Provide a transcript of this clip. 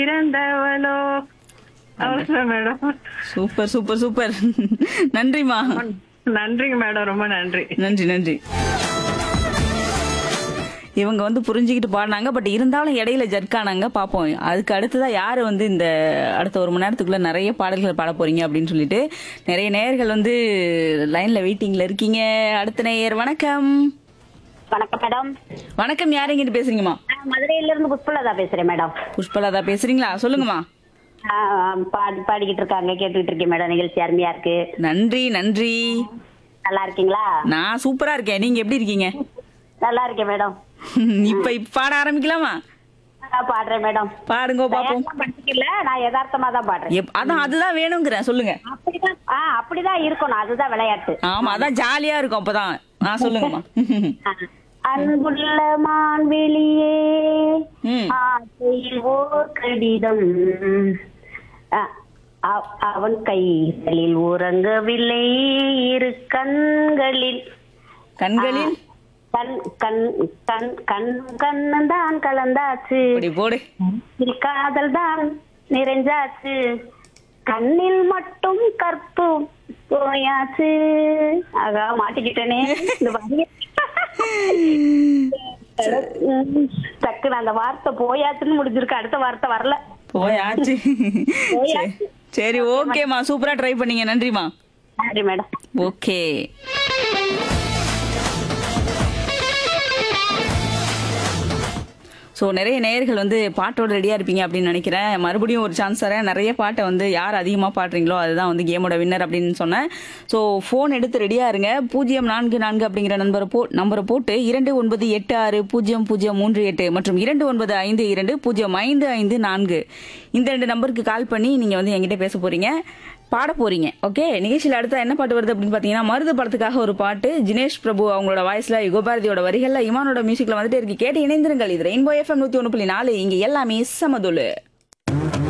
பிறந்தவளோ அவ்வளவுதான் madam super super super நன்றிமா நன்றிங்க மேடம் ரொம்ப நன்றி நன்றி நன்றி இவங்க வந்து புரிஞ்சுக்கிட்டு பாடினாங்க பட் இருந்தாலும் இடையில ஜர்க்கானாங்க பார்ப்போம் அதுக்கு அடுத்ததா யாரு வந்து இந்த அடுத்த ஒரு மணி நேரத்துக்குள்ள நிறைய பாடல்கள் பாட போறீங்க அப்படின்னு சொல்லிட்டு நிறைய நேயர்கள் வந்து லைன்ல வெயிட்டிங்ல இருக்கீங்க அடுத்த நேயர் வணக்கம் வணக்கம் மேடம் வணக்கம் யார் எங்கிட்டு பேசுறீங்கம்மா நான் மதுரையில இருந்து புஷ்பலதா பேசுறேன் மேடம் புஷ்பலதா பேசுறீங்களா சொல்லுங்கம்மா ஆ, பாடி பாடிக்கிட்டு இருக்காங்க கேட்டுக்கிட்டு இருக்கேன் மேடம் நிகழ்ச்சி அருமையா இருக்கு நன்றி நன்றி நல்லா இருக்கீங்களா நான் சூப்பரா இருக்கேன் நீங்க எப்படி இருக்கீங்க நல்லா இருக்கேன் மேடம் இப்ப இப்ப பாட ஆரம்பிக்கலாமா நான் பாடுறேன் மேடம் பாடுங்க பாப்போம் தயாரா படிக்கல நான் யதார்த்தமா தான் பாடுறேன் எப்- அதான் அதுதான் வேணுங்கிறேன் சொல்லுங்க அப்படிதான் ஆ அப்படிதான் இருக்கணும் அதுதான் விளையாட்டு ஆமா அதான் ஜாலியா இருக்கும் அப்பதான் ஆ சொல்லுங்கம்மா ஆ. அன்புள்ள மான்வெளியே ம். ஆசையில் ஓர் கடிதம் ஆ, அவ- அவன் கைகளில் உறங்கவில்லை இரு கண்களில் கண்களில் கண் கண் கண் கண் கண்ணன் தான் கலந்தாச்சு இப்படி போடு இதில் காதல் தான் நிறைஞ்சாச்சு கண்ணில் மட்டும் கற்பு போயாச்சு ஆகா மாட்டிக்கிட்டேனே இந்த வரிய உம், டக்குனு அந்த வார்த்தை போயாச்சுன்னு முடிஞ்சிருக்கு அடுத்த வார்த்தை வரல போயாச்சு போயாச்சு. சரி ஓகேம்மா சூப்பரா ட்ரை பண்ணீங்க நன்றிமா நன்றி மேடம் ஓகே ஸோ நிறைய நேயர்கள் வந்து பாட்டோட ரெடியாக இருப்பீங்க அப்படின்னு நினைக்கிறேன் மறுபடியும் ஒரு சான்ஸ் தரேன் நிறைய பாட்டை வந்து யார் அதிகமாக பாடுறீங்களோ அதுதான் வந்து கேமோட வின்னர் அப்படின்னு சொன்னேன் ஸோ ஃபோன் எடுத்து ரெடியாக இருங்க பூஜ்ஜியம் நான்கு நான்கு அப்படிங்கிற நம்பரை போ நம்பரை போட்டு இரண்டு ஒன்பது எட்டு ஆறு பூஜ்ஜியம் பூஜ்ஜியம் மூன்று எட்டு மற்றும் இரண்டு ஒன்பது ஐந்து இரண்டு பூஜ்ஜியம் ஐந்து ஐந்து நான்கு இந்த ரெண்டு நம்பருக்கு கால் பண்ணி நீங்கள் வந்து என்கிட்ட பேச போகிறீங்க பாட போறீங்க ஓகே நிகழ்ச்சியில் அடுத்த என்ன பாட்டு வருது அப்படின்னு பார்த்தீங்கன்னா மருது படத்துக்காக ஒரு பாட்டு ஜினேஷ் பிரபு அவங்களோட வாய்ஸ்ல யுகபாரதியோட வரிகள்ல இமானோட மியூசிக்ல வந்துட்டு இருக்கு கேட்டு இணைந்திருங்கள் இது ரெயின்போ எஃப்எம் நூத்தி ஒன்று புள்ளி நாலு இங்க எல்லாமே சமதுலு